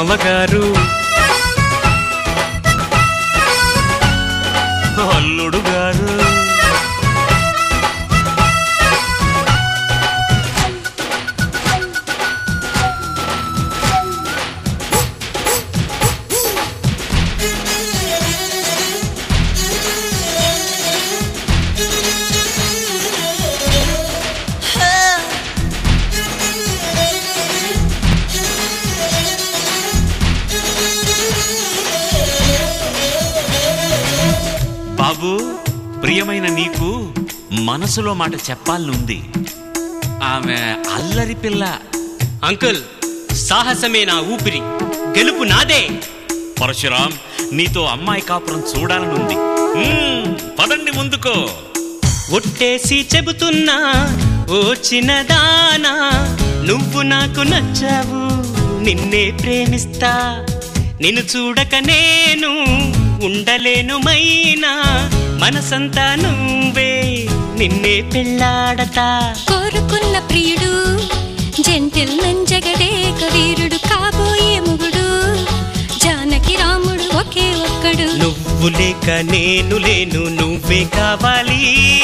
మామగారు అల్లుడు గారు బాబు ప్రియమైన నీకు మనసులో మాట చెప్పాలనుంది ఆమె అల్లరి పిల్ల అంకుల్ సాహసమే నా ఊపిరి గెలుపు నాదే పరశురాం నీతో అమ్మాయి కాపురం చూడాలనుంది మ్మ్, పదండి ముందుకో ఒట్టేసి చెబుతున్నా ఓ చిన్నదానా నువ్వు నాకు నచ్చావు నిన్నే ప్రేమిస్తా నిన్ను చూడక నేను ఉండలేను మైనా మనసంతా నువ్వే నిన్నే పెళ్ళాడతా కోరుకున్న ప్రియుడు జంటిల్ జగదేక వీరుడు కాబోయే ముగుడు జానకి రాముడు ఒకే ఒక్కడు నువ్వు లేక నేను లేను నువ్వే కావాలి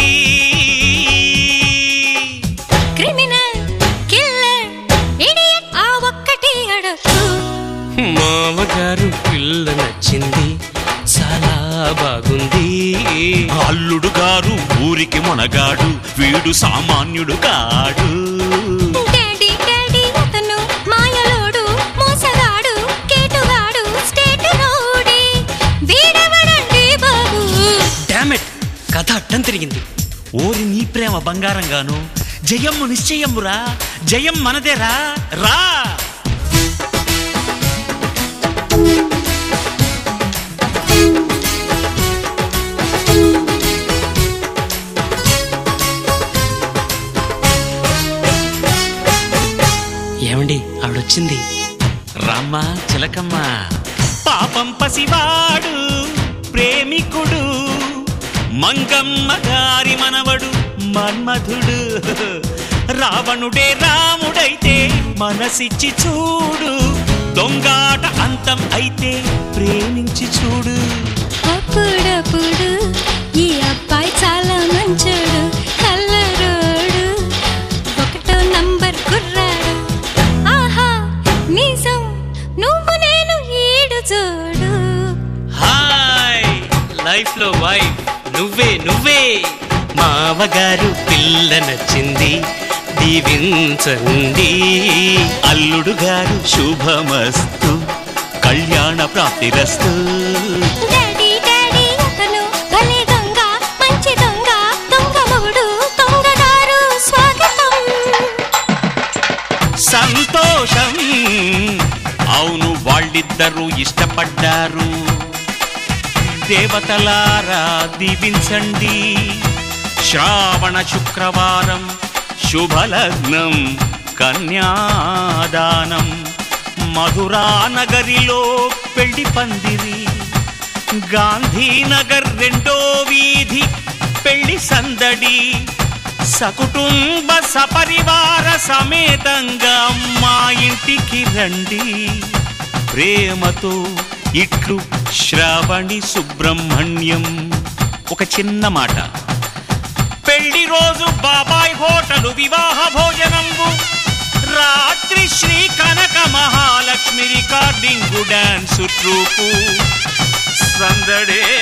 క్రిమినల్ కిల్లర్ ఇడియట్ ఆ ఒక్కటి అడగు మామగారు పిల్ల నచ్చింది చాలా బాగుంది అల్లుడు గారు ఊరికి మొనగాడు వీడు సామాన్యుడు కాడు డాడీ డాడీ అతను మాయలోడు మోసగాడు కేటుగాడు స్టేట్ రోడే వీడెవడండి బాబు డామెట్ కథ అడ్డం తిరిగింది ఓరి నీ ప్రేమ బంగారంగాను జయమ్ము నిశ్చయమురా జయం మనదేరా రా ఏమండి ఆవిడొచ్చింది రామ్మ చిలకమ్మ పాపం పసివాడు ప్రేమికుడు మంగమ్మ గారి మనవడు మన్మధుడు రావణుడే రాముడైతే మనసిచ్చి చూడు దొంగాట అంతం అయితే ప్రేమించి చూడు అప్పుడప్పుడు ఈ అబ్బాయి చాలా మంచోడు కల్లరోడు ఒకటో నంబర్ కుర్రాడు ఆహా నిజం నువ్వు నేను ఈడు చూడు హాయ్ లైఫ్ లో వైఫ్ నువ్వే నువ్వే మామగారు పిల్ల నచ్చింది దీవించండి అల్లుడు గారు శుభమస్తు కళ్యాణ ప్రాప్తిరస్తు డాడీ డాడీ అతను భలే దొంగ మంచి దొంగ దొంగ మొగుడు దొంగగారు స్వాగతం సంతోషం అవును వాళ్ళిద్దరూ ఇష్టపడ్డారు దేవతలారా దీవించండి శ్రావణ శుక్రవారం శుభలగ్నం కన్యాదానం మధురా నగరిలో పెళ్లి పందిరి గాంధీనగర్ రెండో వీధి పెళ్లి సందడి సకుటుంబ సపరివార సమేతంగా మా ఇంటికి రండి ప్రేమతో ఇట్లు శ్రావణి సుబ్రహ్మణ్యం ఒక చిన్న మాట పెళ్లి రోజు బాబాయ్ హోటలు వివాహ భోజనంబు రాత్రి Sri Kanaka Mahalakshmi recording dance troupe సందడే